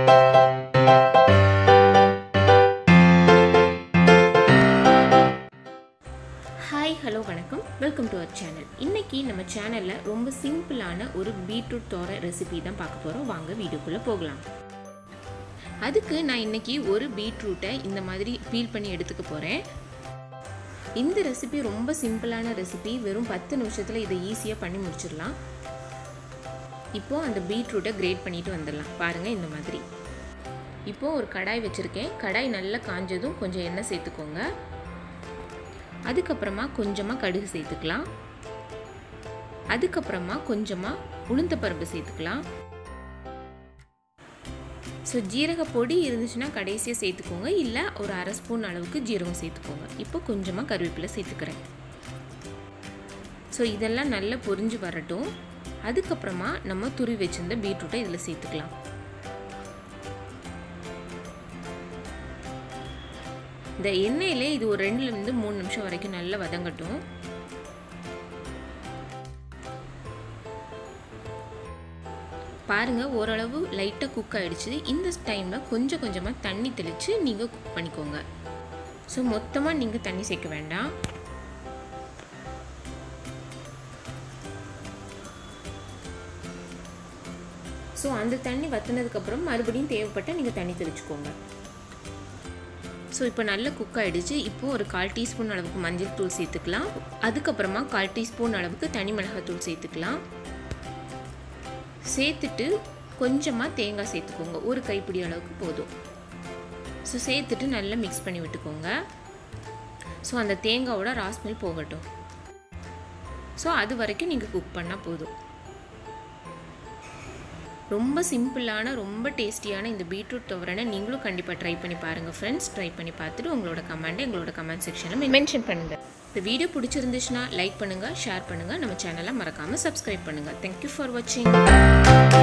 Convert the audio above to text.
hi hello வணக்கம் welcome to our channel இன்றைக்கி நம்ம சேனலில் ரொம்ப சிம்பிளான ஒரு பீட்ரூட் தோர ரெசிபி தான் பார்க்க போகிறோம் வாங்க வீடியோக்குள்ளே போகலாம் அதுக்கு நான் இன்றைக்கி ஒரு பீட்ரூட்டை இந்த மாதிரி பீல் பண்ணி எடுத்துக்க போகிறேன் இந்த ரெசிபி ரொம்ப சிம்பிளான ரெசிபி வெறும் பத்து நிமிஷத்தில் இதை ஈஸியாக பண்ணி முடிச்சிடலாம் இப்போது அந்த பீட்ரூட்டை கிரேட் பண்ணிட்டு வந்துடலாம் பாருங்கள் இந்த மாதிரி இப்போது ஒரு கடாய் வச்சுருக்கேன் கடாய் நல்லா காஞ்சதும் கொஞ்சம் எண்ணெய் சேர்த்துக்கோங்க அதுக்கப்புறமா கொஞ்சமாக கடுகு சேர்த்துக்கலாம் அதுக்கப்புறமா கொஞ்சமாக உளுந்தப்பருப்பு சேர்த்துக்கலாம் ஸோ ஜீரக பொடி இருந்துச்சுன்னா கடைசியாக சேர்த்துக்கோங்க இல்லை ஒரு அரை ஸ்பூன் அளவுக்கு ஜீரகம் சேர்த்துக்கோங்க இப்போ கொஞ்சமாக கருவேப்பிலை சேர்த்துக்கிறேன் ஸோ இதெல்லாம் நல்லா பொரிஞ்சு வரட்டும் அதுக்கப்புறமா நம்ம துருவி வச்சிருந்த பீட்ரூட்டை இதில் சேர்த்துக்கலாம் இந்த எண்ணெயிலே இது ஒரு ரெண்டுலேருந்து மூணு நிமிஷம் வரைக்கும் நல்லா வதங்கட்டும் பாருங்கள் ஓரளவு லைட்டாக குக் ஆகிடுச்சு இந்த டைமில் கொஞ்சம் கொஞ்சமாக தண்ணி தெளித்து நீங்கள் குக் பண்ணிக்கோங்க ஸோ மொத்தமாக நீங்கள் தண்ணி சேர்க்க வேண்டாம் ஸோ அந்த தண்ணி வற்றினதுக்கப்புறம் மறுபடியும் தேவைப்பட்டால் நீங்கள் தண்ணி தெளிச்சுக்கோங்க ஸோ இப்போ நல்லா குக் ஆகிடுச்சு இப்போது ஒரு கால் டீஸ்பூன் அளவுக்கு மஞ்சள் தூள் சேர்த்துக்கலாம் அதுக்கப்புறமா கால் டீஸ்பூன் அளவுக்கு தனி மிளகாத்தூள் சேர்த்துக்கலாம் சேர்த்துட்டு கொஞ்சமாக தேங்காய் சேர்த்துக்கோங்க ஒரு கைப்பிடி அளவுக்கு போதும் ஸோ சேர்த்துட்டு நல்லா மிக்ஸ் பண்ணி விட்டுக்கோங்க ஸோ அந்த தேங்காவோட ராஸ்மெல் போகட்டும் ஸோ அது வரைக்கும் நீங்கள் குக் பண்ணால் போதும் ரொம்ப சிம்பிளான ரொம்ப டேஸ்டியான இந்த பீட்ரூட் துவரனை நீங்களும் கண்டிப்பாக ட்ரை பண்ணி பாருங்கள் ஃப்ரெண்ட்ஸ் ட்ரை பண்ணி பார்த்துட்டு உங்களோட கமெண்ட்டை எங்களோட கமெண்ட் செக்ஷனில் மென்ஷன் பண்ணுங்கள் இந்த வீடியோ பிடிச்சிருந்துச்சுன்னா லைக் பண்ணுங்கள் ஷேர் பண்ணுங்கள் நம்ம சேனலை மறக்காமல் சப்ஸ்கிரைப் பண்ணுங்கள் தேங்க்யூ ஃபார் வாட்சிங்